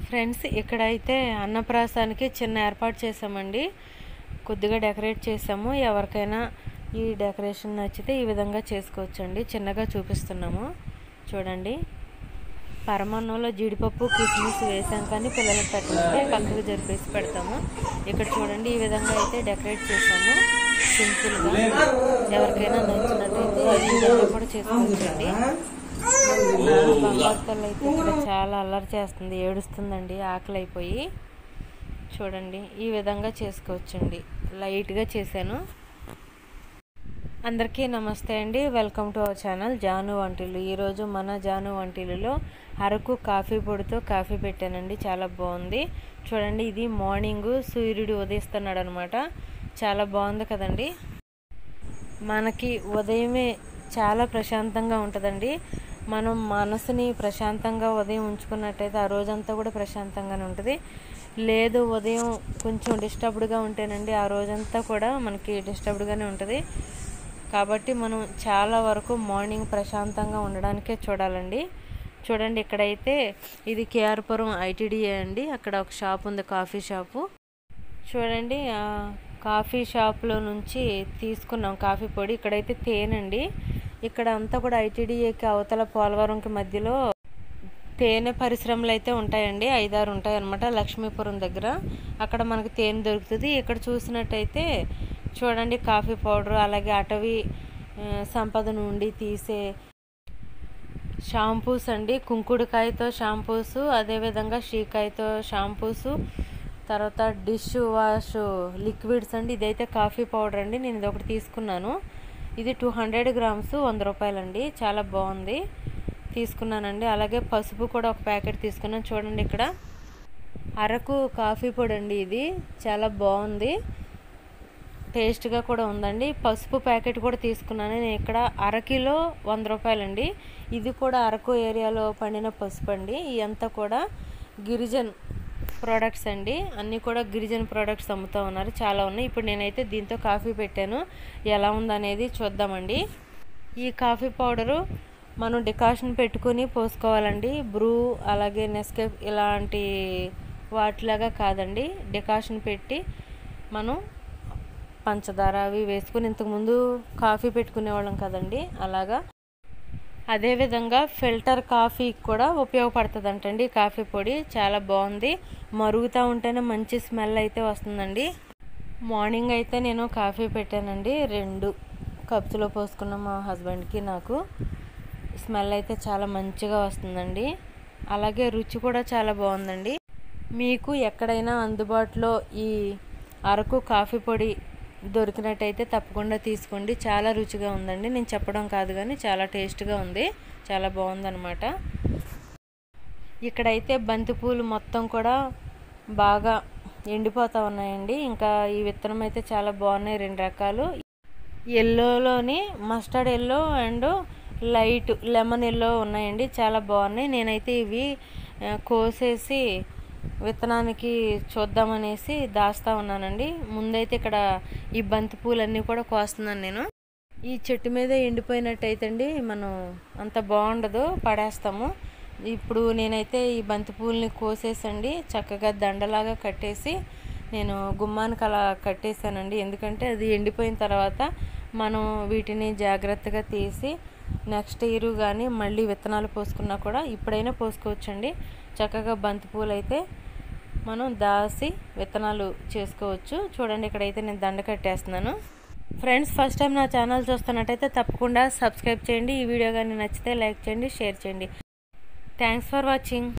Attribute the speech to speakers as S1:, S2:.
S1: friends ఇక్కడైతే అన్నప్రాసానికి చిన్న ఏర్పాటు చేసామండి కొద్దిగా డెకరేట్ చేసాము ఎవరికైనా ఈ డెకరేషన్ నచ్చితే ఈ విధంగా చేసుకోవచ్చండి చిన్నగా చూపిస్తున్నాము చూడండి పరమాన్నంలో జీడిపప్పు కిస్మిస్ వేసాం కానీ పిల్లలకు పెట్టమంటే పక్కకు జరిపేసి పెడతాము ఇక్కడ చూడండి ఈ విధంగా అయితే డెకరేట్ చేసాము సింపుల్గా ఎవరికైనా నచ్చినట్టయితే ఈ విధంగా కూడా చేసుకోవచ్చండి బంగారు తల్లి అయితే ఇక్కడ చాలా అల్లరి చేస్తుంది ఏడుస్తుందండి ఆకలి అయిపోయి చూడండి ఈ విధంగా చేసుకోవచ్చండి లైట్గా చేశాను అందరికీ నమస్తే అండి welcome to our channel Janu వంటిల్లు ఈరోజు మన జాను వంటిల్లులో అరకు కాఫీ పొడితో కాఫీ పెట్టానండి చాలా బాగుంది చూడండి ఇది మార్నింగ్ సూర్యుడు ఉదయిస్తున్నాడు అనమాట చాలా బాగుంది కదండి మనకి ఉదయమే చాలా ప్రశాంతంగా ఉంటుందండి మనం మనసుని ప్రశాంతంగా ఉదయం ఉంచుకున్నట్టయితే ఆ రోజంతా కూడా ప్రశాంతంగానే ఉంటుంది లేదు ఉదయం కొంచెం డిస్టర్బ్డ్గా ఉంటేనండి ఆ రోజంతా కూడా మనకి డిస్టర్బ్డ్గానే ఉంటుంది కాబట్టి మనం చాలా వరకు మార్నింగ్ ప్రశాంతంగా ఉండడానికే చూడాలండి చూడండి ఇక్కడైతే ఇది కేఆర్పురం ఐటీడీఏ అండి అక్కడ ఒక షాప్ ఉంది కాఫీ షాపు చూడండి ఆ కాఫీ షాప్లో నుంచి తీసుకున్నాం కాఫీ పొడి ఇక్కడైతే తేనండి ఇక్కడ అంతా కూడా ఐటీడీఏకి అవతల పోలవరంకి మధ్యలో తేనె పరిశ్రమలు అయితే ఉంటాయండి ఐదారు ఉంటాయి అన్నమాట లక్ష్మీపురం దగ్గర అక్కడ మనకి తేనె దొరుకుతుంది ఇక్కడ చూసినట్టయితే చూడండి కాఫీ పౌడర్ అలాగే అటవీ సంపద నుండి తీసే షాంపూస్ అండి కుంకుడుకాయతో షాంపూస్ అదేవిధంగా షీకాయతో షాంపూస్ తర్వాత డిష్ వాష్ లిక్విడ్స్ అండి ఇదైతే కాఫీ పౌడర్ అండి నేను ఇది ఒకటి తీసుకున్నాను ఇది టూ హండ్రెడ్ గ్రామ్స్ వంద రూపాయలండి చాలా బాగుంది తీసుకున్నానండి అలాగే పసుపు కూడా ఒక ప్యాకెట్ తీసుకున్నాను చూడండి ఇక్కడ అరకు కాఫీ పొడి అండి ఇది చాలా బాగుంది టేస్ట్గా కూడా ఉందండి పసుపు ప్యాకెట్ కూడా తీసుకున్నాను నేను ఇక్కడ అరకిలో వంద రూపాయలండి ఇది కూడా అరకు ఏరియాలో పండిన పసుపు అండి ఇదంతా కూడా గిరిజన్ ప్రోడక్ట్స్ అండి అన్నీ కూడా గిరిజన ప్రోడక్ట్స్ అమ్ముతూ ఉన్నారు చాలా ఉన్నాయి ఇప్పుడు నేనైతే దీంతో కాఫీ పెట్టాను ఎలా ఉందనేది చూద్దామండి ఈ కాఫీ పౌడరు మనం డికాషన్ పెట్టుకొని పోసుకోవాలండి బ్రూ అలాగే నెస్కేఫ్ ఇలాంటి వాటిలాగా కాదండి డికాషన్ పెట్టి మనం పంచదార అవి వేసుకుని ఇంతకుముందు కాఫీ పెట్టుకునేవాళ్ళం కదండి అలాగా అదేవిధంగా ఫిల్టర్ కాఫీ కూడా ఉపయోగపడుతుంది అంటండి కాఫీ పొడి చాలా బాగుంది మరుగుతూ ఉంటేనే మంచి స్మెల్ అయితే వస్తుందండి మార్నింగ్ అయితే నేను కాఫీ పెట్టానండి రెండు కప్స్లో పోసుకున్న మా హస్బెండ్కి నాకు స్మెల్ అయితే చాలా మంచిగా వస్తుందండి అలాగే రుచి కూడా చాలా బాగుందండి మీకు ఎక్కడైనా అందుబాటులో ఈ అరకు కాఫీ పొడి దొరికినట్టయితే తప్పకుండా తీసుకోండి చాలా రుచిగా ఉందండి నేను చెప్పడం కాదు కానీ చాలా టేస్ట్గా ఉంది చాలా బాగుందన్నమాట ఇక్కడైతే బంతిపూలు మొత్తం కూడా బాగా ఎండిపోతూ ఉన్నాయండి ఇంకా ఈ విత్తనం అయితే చాలా బాగున్నాయి రెండు రకాలు ఎల్లోలోని mustard yellow and light lemon yellow ఉన్నాయండి చాలా బాగున్నాయి నేనైతే ఇవి కోసేసి విత్తనానికి చూద్దామనేసి దాస్తా ఉన్నానండి ముందైతే ఇక్కడ ఈ బంతి పూలన్నీ కూడా కోస్తున్నాను నేను ఈ చెట్టు మీద ఎండిపోయినట్టయితే అండి మనం అంత బాగుండదు పడేస్తాము ఇప్పుడు నేనైతే ఈ బంతి పూలని కోసేసండి చక్కగా దండలాగా కట్టేసి నేను గుమ్మానికి అలా కట్టేశానండి ఎందుకంటే అది ఎండిపోయిన తర్వాత మనం వీటిని జాగ్రత్తగా తీసి నెక్స్ట్ ఇయర్ కానీ మళ్ళీ విత్తనాలు పోసుకున్నా కూడా ఇప్పుడైనా పోసుకోవచ్చండి చక్కగా బంతి పూలు అయితే మనం దాసి విత్తనాలు చేసుకోవచ్చు చూడండి ఇక్కడైతే నేను దండ కట్టేస్తున్నాను ఫ్రెండ్స్ ఫస్ట్ టైం నా ఛానల్ చూస్తున్నట్టయితే తప్పకుండా సబ్స్క్రైబ్ చేయండి ఈ వీడియో కానీ నచ్చితే లైక్ చేయండి షేర్ చేయండి థ్యాంక్స్ ఫర్ వాచింగ్